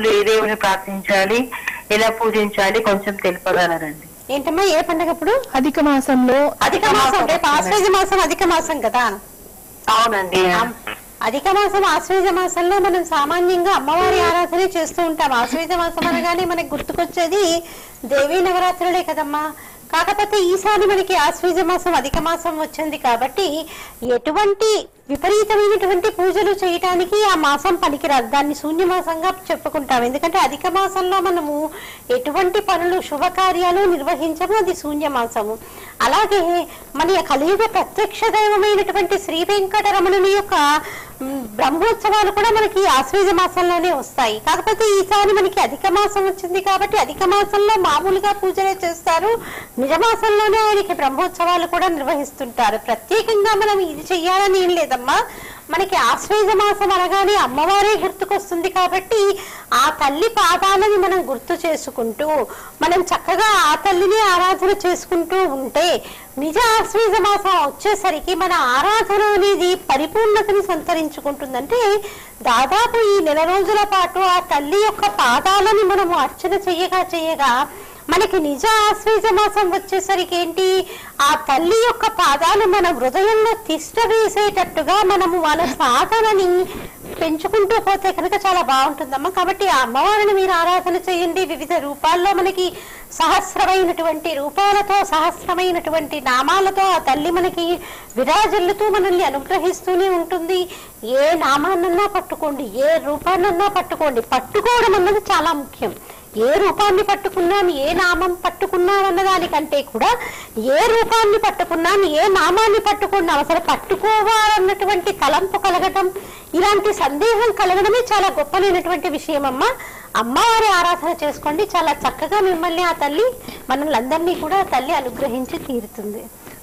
రోజులు ఏ దేవుని ప్రార్థించాలి ఎలా పూజించాలి కొంచెం తెలుపగలరండి ఏంటమ్మా ఏ పండగ ఇప్పుడు అధిక మాసంలో అధిక మాసం రేపు ఆశ్వేజ మాసం అధిక మాసం కదా అవునండి అధిక మాసం ఆశ్వేజ మాసంలో మనం సామాన్యంగా అమ్మవారి ఆరాధన చేస్తూ ఉంటాం ఆశ్వేజ మాసం అనగానే మనకి గుర్తుకొచ్చేది దేవీ నవరాత్రులే కదమ్మా కాకపోతే ఈసారి మనకి ఆశ్వేజ మాసం అధిక మాసం వచ్చింది కాబట్టి ఎటువంటి విపరీతమైనటువంటి పూజలు చేయటానికి ఆ మాసం పనికిరాదు దాన్ని శూన్యమాసంగా చెప్పుకుంటాం ఎందుకంటే అధిక మాసంలో మనము ఎటువంటి పనులు శుభకార్యాలు నిర్వహించము అది శూన్యమాసము అలాగే మన కలియుగ ప్రత్యక్ష దైవమైనటువంటి శ్రీ వెంకటరమణుని యొక్క మ్, బ్రహ్మోత్సవాలు కూడా మనకి ఆశ్వేజ మాసంలోనే వస్తాయి కాకపోతే ఈసారి మనకి అధిక మాసం వచ్చింది కాబట్టి అధిక మాసంలో మామూలుగా పూజలే చేస్తారు నిజ మాసంలోనే ఆయనకి బ్రహ్మోత్సవాలు కూడా నిర్వహిస్తుంటారు ప్రత్యేకంగా మనం ఇది చెయ్యాలని ఏం లేదమ్మా మనకి ఆశ్వేజ మాసం అనగానే అమ్మవారే గుర్తుకొస్తుంది కాబట్టి ఆ తల్లి పాదాలని మనం గుర్తు చేసుకుంటూ మనం చక్కగా ఆ తల్లిని ఆరాధన చేసుకుంటూ ఉంటే నిజ ఆశ్వేజ మాసం వచ్చేసరికి మన ఆరాధన అనేది పరిపూర్ణతని సంతరించుకుంటుందంటే దాదాపు ఈ నెల రోజుల పాటు ఆ తల్లి యొక్క పాదాలని మనము అర్చన చెయ్యగా చెయ్యగా మనకి నిజ ఆశ్వేజ మాసం వచ్చేసరికి ఏంటి ఆ తల్లి యొక్క పాదాలు మన హృదయంలో తిష్ట వేసేటట్టుగా మనము మన సాధనని పెంచుకుంటూ పోతే కనుక చాలా బాగుంటుందమ్మా కాబట్టి ఆ అమ్మవారిని మీరు ఆరాధన చేయండి వివిధ రూపాల్లో మనకి సహస్రమైనటువంటి రూపాలతో సహస్రమైనటువంటి నామాలతో ఆ తల్లి మనకి విరాజిల్లుతూ మనల్ని అనుగ్రహిస్తూనే ఉంటుంది ఏ నామాన్నన్నా పట్టుకోండి ఏ రూపాన్నన్నా పట్టుకోండి పట్టుకోవడం అన్నది చాలా ముఖ్యం ఏ రూపాన్ని పట్టుకున్నాం ఏ నామం పట్టుకున్నాం అన్న దానికంటే కూడా ఏ రూపాన్ని పట్టుకున్నాం ఏ నామాన్ని పట్టుకున్నాం అసలు పట్టుకోవాలన్నటువంటి తలంపు కలగటం ఇలాంటి సందేహం కలగడమే చాలా గొప్పనైనటువంటి విషయం అమ్మ అమ్మవారి ఆరాధన చేసుకోండి చాలా చక్కగా మిమ్మల్ని ఆ తల్లి మనల్ని అందరినీ కూడా ఆ తల్లి అనుగ్రహించి తీరుతుంది